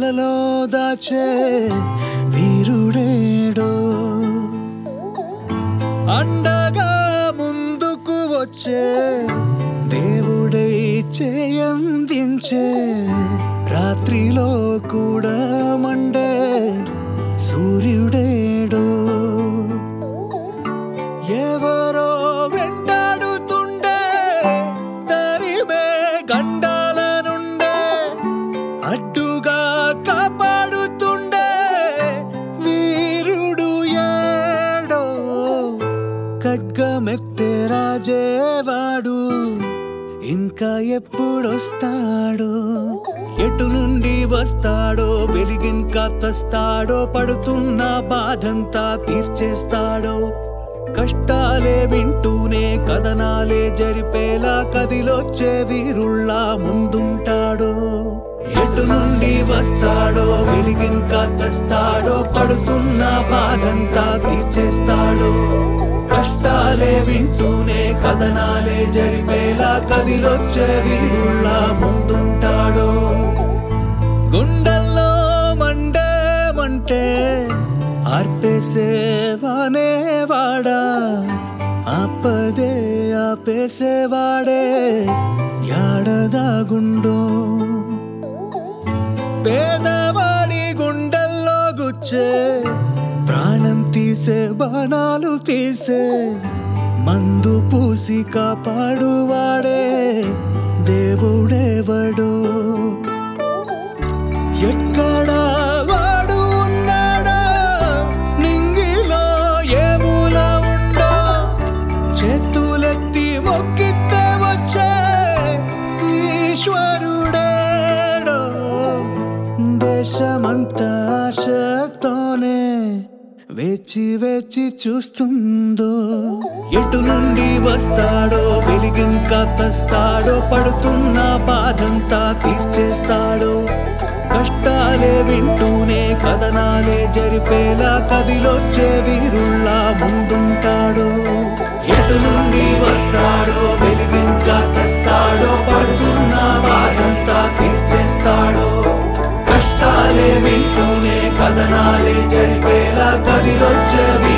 గుండెలో దాచే వీరుడేడో అండగా ముందుకు వచ్చే దేవుడై చేయందించే రాత్రిలో కూడా మండే సూర్యుడేడో ఎవరో వెంటాడుతుండే తరిమే గండాల నుండే అడ్డుగా కాపాడుతుండే వీరుడు ఏడో ఖడ్గమెత్తే రాజేవాడు ఇంకా ఎప్పుడొస్తాడో ఎటు నుండి వస్తాడో వెలిగింకా తెస్తాడో పడుతున్న బాధంతా తీర్చేస్తాడో కష్టాలే వింటూనే కథనాలే జరిపేలా కదిలొచ్చే వీరుల్లా ముందుంటాడో ఎటు నుండి వస్తాడో వెలిగింకా తెస్తాడో పడుతున్న బాధంతా తీర్చేస్తాడో కష్టాలే వింటూనే కథనాలే జరిపేలా కదిలొచ్చే వీరుల్లా ముందుంటాడో గుండెల్లో మండే మంటే ఆర్పేసేవానే వాడా ఆపదే ఆపేసేవాడే యాడదాగుండో పేదవాడి గుండెల్లో గుచ్చే ప్రాణం తీసే బాణాలు తీసే మందు పూసి కాపాడువాడే దేవుడేవడు ఎక్కడ వాడు ఉన్నాడా నింగిలో ఏ మూల ఉండో చేతులెత్తి మొక్కితే వచ్చే ఈశ్వరుడేడో దేశమంతా ఆశతోనే వేచి వేచి చూస్తుందో ఎటు నుండి వస్తాడో వెలిగింకా తెస్తాడో పడుతున్న బాధంతా తీర్చేస్తాడో కష్టాలే వింటూనే కథనాలే జరిపేలా కదిలొచ్చే వీరుల్లా ముందుంటాడో ఎటు నుండి వస్తాడో వెలిగింకా తెస్తాడో పడుతున్న బాధంతా తీర్చేస్తాడో కష్టాలే వింటూనే కథనాలే జరిపేలా కదిలొచ్చే